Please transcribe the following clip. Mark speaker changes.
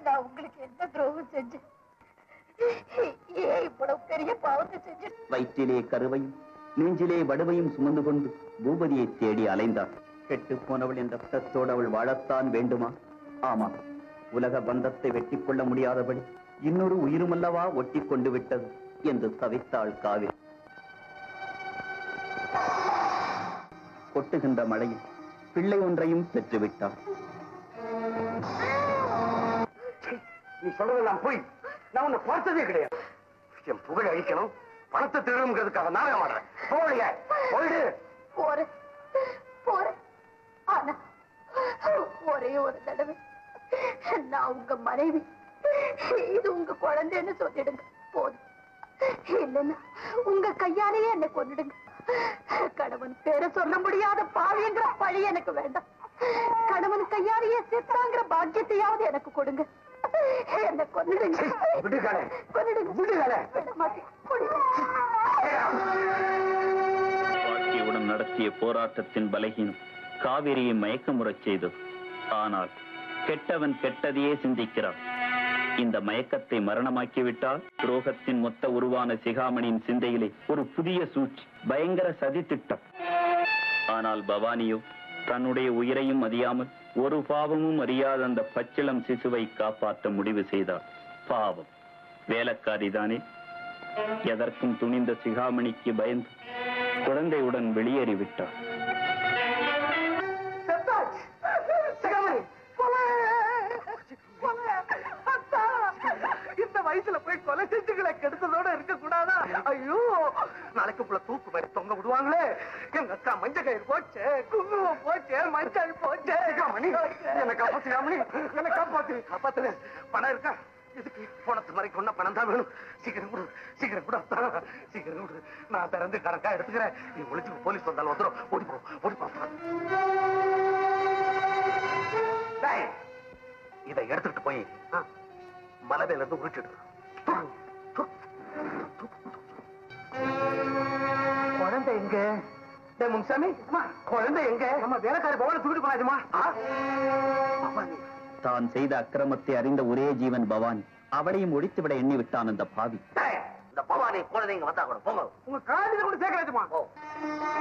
Speaker 1: நான் உங்களுக்கு என்ன துரோகம் செஞ்சேன் ஏன் இவ்வளவு பெரிய பாவத்தை செஞ்சேன்
Speaker 2: வயிற்றிலே கருவையும் நெஞ்சிலே வடுவையும் சுமந்து கொண்டு பூபதியை தேடி அலைந்தாள் கெட்டு போனவள் என்ற ரத்தத்தோடு அவள் வாழத்தான் வேண்டுமா ஆமா உலக பந்தத்தை வெட்டி கொள்ள முடியாதபடி இன்னொரு உயிருமல்லவா ஒட்டி கொண்டு விட்டது என்று தவித்தாள் காவிரி கொட்டுகின்ற மழையில் பிள்ளை ஒன்றையும் பெற்றுவிட்டாள்
Speaker 3: நீ சொல்றதெல்லாம் போய் நான் உன்னை பார்த்ததே கிடையாது என் புகழ் அழிக்கணும் பணத்தை திருடுங்கிறதுக்காக நாடகம் ஆடுறேன் போவீங்க போயிடு
Speaker 1: போறேன் போறேன் ஆனா ஒரே ஒரு தடவை நான் உங்க மனைவி இது உங்க குழந்தைன்னு சொல்லிடுங்க போதும் இல்லைன்னா உங்க கையாலேயே என்னை கொன்னுடுங்க கணவன் பேரை சொல்ல முடியாத பாவிங்கிற பழி எனக்கு வேண்டாம் கணவன் கையாலேயே சித்தாங்கிற பாக்கியத்தையாவது எனக்கு கொடுங்க என்ன கொன்னுடுங்க
Speaker 3: விடுகாலே
Speaker 1: கொன்னுடுங்க
Speaker 3: விடுகாலே
Speaker 1: விட மாட்டேன் கொன்னுடுங்க.
Speaker 2: பாக்கியவுடன் நடத்திய போராட்டத்தின் பலகீனம் காவிரியை மயக்கமுறச் செய்தது ஆனால் கெட்டவன் கெட்டதையே சிந்திக்கிறான் இந்த மயக்கத்தை மரணமாக்கிவிட்டால் துரோகத்தின் மொத்த உருவான சிகாமணியின் சிந்தையிலே ஒரு புதிய சூழ்ச்சி பயங்கர சதி திட்டம் ஆனால் பவானியோ தன்னுடைய உயிரையும் அறியாமல் ஒரு பாவமும் அறியாத அந்த பச்சிளம் சிசுவை காப்பாற்ற முடிவு செய்தார் பாவம் வேலைக்காரிதானே எதற்கும் துணிந்த சிகாமணிக்கு பயந்து குழந்தையுடன் வெளியேறிவிட்டார்
Speaker 3: செத்தாச்சு. சிகாமணி, கொலை. கொலை. அத்தா. இந்த வயசுல போய் கொலை செஞ்சுகளை கெடுத்ததோட இருக்க கூடாதா ஐயோ நாளைக்கு புள்ள தூக்கு மாதிரி தொங்க விடுவாங்களே எங்க அக்கா மஞ்ச கயிறு போச்சு குங்குமம் போச்சு மஞ்சள் போச்சு சிகாமணி என்ன காப்பாத்து சிகாமணி என்ன காப்பாத்து காப்பாத்து பணம் இருக்கா இதுக்கு பணத்து மாதிரி கொண்ட பணம் தான் வேணும் சீக்கிரம் கொடு சீக்கிரம் கொடு அத்தா. சீக்கிரம் கொடு நான் திறந்து கணக்கா எடுத்துக்கிறேன் நீ ஒளிச்சு போலீஸ் வந்தாலும் வந்துடும் ஓடி போ ஓடி போ டேய், இதை எடுத்துட்டு போய் மலவேல இருந்து உரிச்சிடு குழந்தை எங்க டேய் முன்சாமி குழந்தை எங்க நம்ம வேலைக்காரி பவன தூக்கிட்டு போனாச்சுமா
Speaker 2: தான் செய்த அக்கிரமத்தை அறிந்த ஒரே ஜீவன் பவானி அவளையும் ஒழித்துவிட எண்ணி விட்டான் அந்த பாவி
Speaker 3: இந்த பவானி குழந்தைங்க வந்தா கூட போங்க உங்க காலேஜில் கூட சேர்க்கலாச்சுமா